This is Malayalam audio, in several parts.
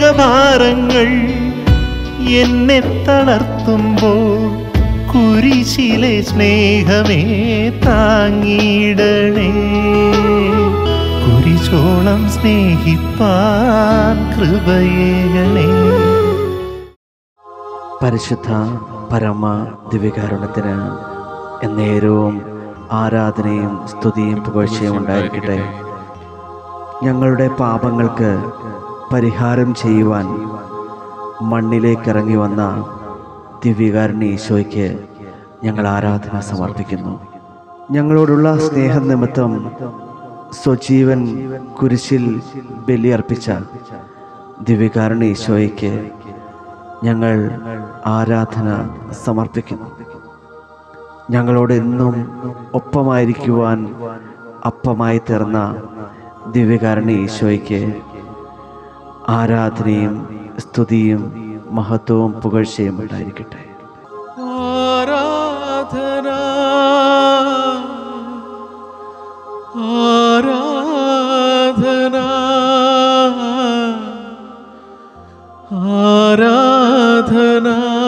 ഭാരങ്ങൾ എന്നെ തളർത്തുമ്പോൾ കുരിശിലെ സ്നേഹമേ താങ്ങിയിടണേ കുരിശോളം സ്നേഹിപ്പാൻ കൃപയേകണേ പരിശുദ്ധ പരമ ദിവ്യകാരുണ്യത്തിന് എന്നേരവും ആരാധനയും സ്തുതിയും പുകഴ്ചയും ഉണ്ടായിരിക്കട്ടെ ഞങ്ങളുടെ പാപങ്ങൾക്ക് പരിഹാരം ചെയ്യുവാൻ മണ്ണിലേക്ക് ഇറങ്ങി വന്ന ദിവ്യകാരുണ്യ ഈശോയ്ക്ക് ഞങ്ങൾ ആരാധന സമർപ്പിക്കുന്നു ഞങ്ങളോടുള്ള സ്നേഹനിമിത്തം സ്വജീവൻ കുരിശിൽ ബലിയർപ്പിച്ച ദിവ്യകാരുണ്യ ഈശോയ്ക്ക് ഞങ്ങൾ ആരാധന സമർപ്പിക്കുന്നു ഞങ്ങളോട് എന്നും ഒപ്പമായിരിക്കുവാൻ അപ്പമായി തീർന്ന ദിവ്യകാരുണ്യ ഈശോയ്ക്ക് ആരാധനയും സ്തുതിയും മഹത്വവും പുകഴ്ചയും ഉണ്ടായിരിക്കട്ടെ ആരാധന ആരാധന ആരാധന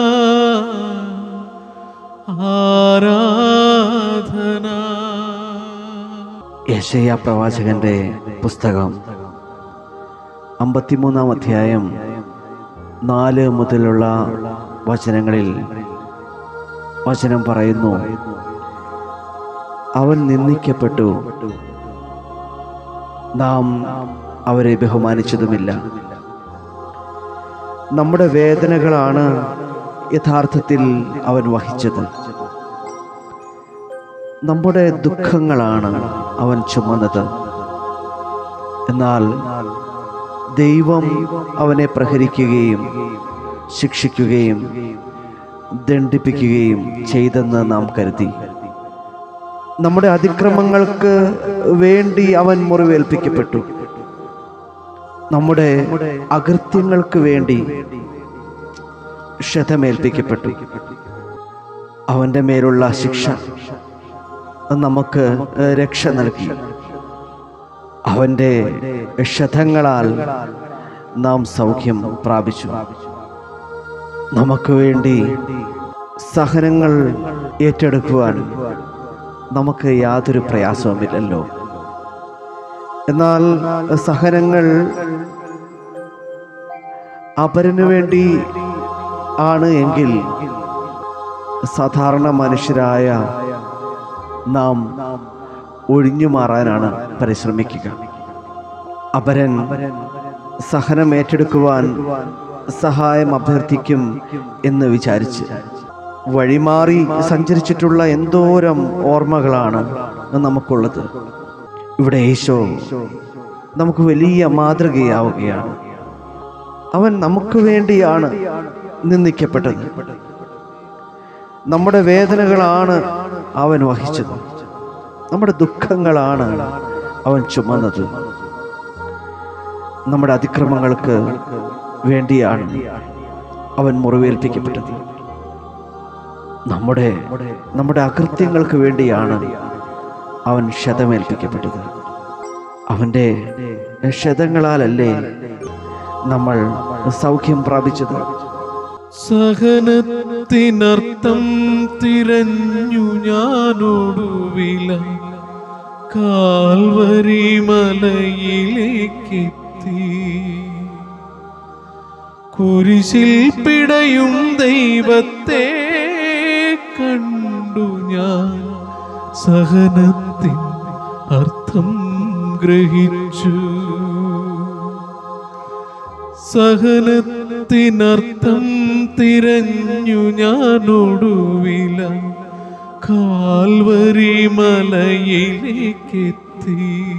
ആരാധന യശയ പ്രവാചകന്റെ പുസ്തകം അമ്പത്തിമൂന്നാം അധ്യായം നാല് മുതലുള്ള വചനങ്ങളിൽ വചനം പറയുന്നു അവൻ നിന്ദിക്കപ്പെട്ടു നാം അവരെ ബഹുമാനിച്ചതുമില്ല നമ്മുടെ വേദനകളാണ് യഥാർത്ഥത്തിൽ അവൻ വഹിച്ചത് നമ്മുടെ ദുഃഖങ്ങളാണ് അവൻ ചുമന്നത് എന്നാൽ ദൈവം അവനെ പ്രഹരിക്കുകയും ശിക്ഷിക്കുകയും ദണ്ഡിപ്പിക്കുകയും ചെയ്തെന്ന് നാം കരുതി നമ്മുടെ അതിക്രമങ്ങൾക്ക് വേണ്ടി അവൻ മുറിവേൽപ്പിക്കപ്പെട്ടു നമ്മുടെ അകൃത്യങ്ങൾക്ക് വേണ്ടി ക്ഷതമേൽപ്പിക്കപ്പെട്ടു അവൻ്റെ മേലുള്ള ശിക്ഷ നമുക്ക് രക്ഷ നൽകി അവൻ്റെ ക്ഷതങ്ങളാൽ നാം സൗഖ്യം പ്രാപിച്ചു നമുക്ക് വേണ്ടി സഹനങ്ങൾ ഏറ്റെടുക്കുവാൻ നമുക്ക് യാതൊരു പ്രയാസവുമില്ലല്ലോ എന്നാൽ സഹനങ്ങൾ അപരനു വേണ്ടി ആണ് എങ്കിൽ സാധാരണ മനുഷ്യരായ നാം ഒഴിഞ്ഞു മാറാനാണ് പരിശ്രമിക്കുക അപരൻ സഹനം ഏറ്റെടുക്കുവാൻ സഹായം അഭ്യർത്ഥിക്കും എന്ന് വിചാരിച്ച് വഴിമാറി സഞ്ചരിച്ചിട്ടുള്ള എന്തോരം ഓർമ്മകളാണ് നമുക്കുള്ളത് ഇവിടെ ഈശോ നമുക്ക് വലിയ മാതൃകയാവുകയാണ് അവൻ നമുക്ക് വേണ്ടിയാണ് നിന്ദിക്കപ്പെട്ടത് നമ്മുടെ വേദനകളാണ് അവൻ വഹിച്ചത് നമ്മുടെ ദുഃഖങ്ങളാണ് അവൻ ചുമന്നത് നമ്മുടെ അതിക്രമങ്ങൾക്ക് വേണ്ടിയാണ് അവൻ മുറിവേൽപ്പിക്കപ്പെട്ടത് നമ്മുടെ നമ്മുടെ അകൃത്യങ്ങൾക്ക് വേണ്ടിയാണ് അവൻ ക്ഷതമേൽപ്പിക്കപ്പെട്ടത് അവൻ്റെ ക്ഷതങ്ങളാലല്ലേ നമ്മൾ സൗഖ്യം പ്രാപിച്ചത് സഹനത്തിനർത്ഥം തിരഞ്ഞു ഞാനോടുവില കാൽവരി മലയിലേക്കെത്തി കുരിശിൽ പിടയും ദൈവത്തെ കണ്ടു ഞാൻ സഹനത്തിൻ അർത്ഥം ഗ്രഹിച്ചു സഹനത്തിനർത്ഥം തിരഞ്ഞു ഞാനൊടുവില കാൽവരി മലയിലേക്കെത്തി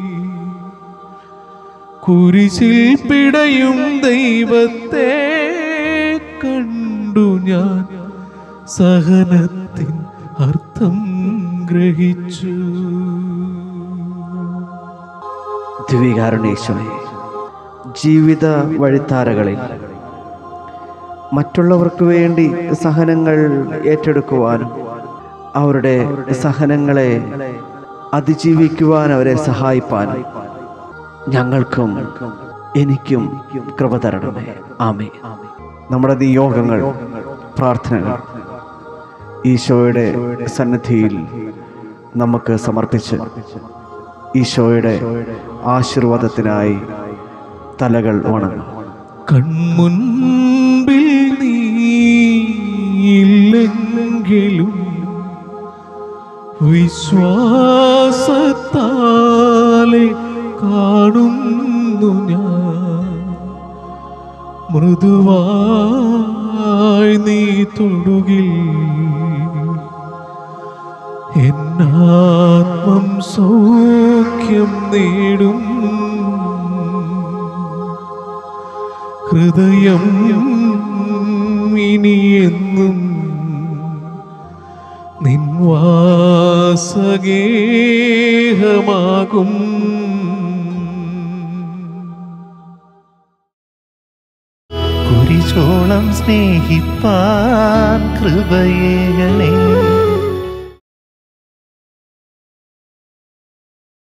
കുരിശിൽ പിടയും ദൈവത്തെ കണ്ടു ഞാൻ സഹനത്തിൻ അർത്ഥം ഗ്രഹിച്ചു ദ്വികാരുണേശ്വരേ ജീവിത വഴിത്താരകളിൽ മറ്റുള്ളവർക്ക് വേണ്ടി സഹനങ്ങൾ ഏറ്റെടുക്കുവാനും അവരുടെ സഹനങ്ങളെ അതിജീവിക്കുവാൻ അവരെ സഹായിപ്പാനും ഞങ്ങൾക്കും എനിക്കും കൃപ തരണമേ ആമേ നമ്മുടെ നിയോഗങ്ങൾ പ്രാർത്ഥനകൾ ഈശോയുടെ സന്നിധിയിൽ നമുക്ക് സമർപ്പിച്ച് ഈശോയുടെ ആശീർവാദത്തിനായി തലകൾ വണങ്ങും കൺമുൻപിൽ നീയില്ലെങ്കിലും വിശ്വാസത്താലെ കാണുന്നു ഞാൻ മൃദുവായി നീ തൊടുകിൽ എന്നാത്മം സൗഖ്യം നേടും ഹൃദയം ഇനിയെന്നും നിൻവാസഗേഹമാകും കുരിശോളം സ്നേഹിപ്പാൻ കൃപയേകണേ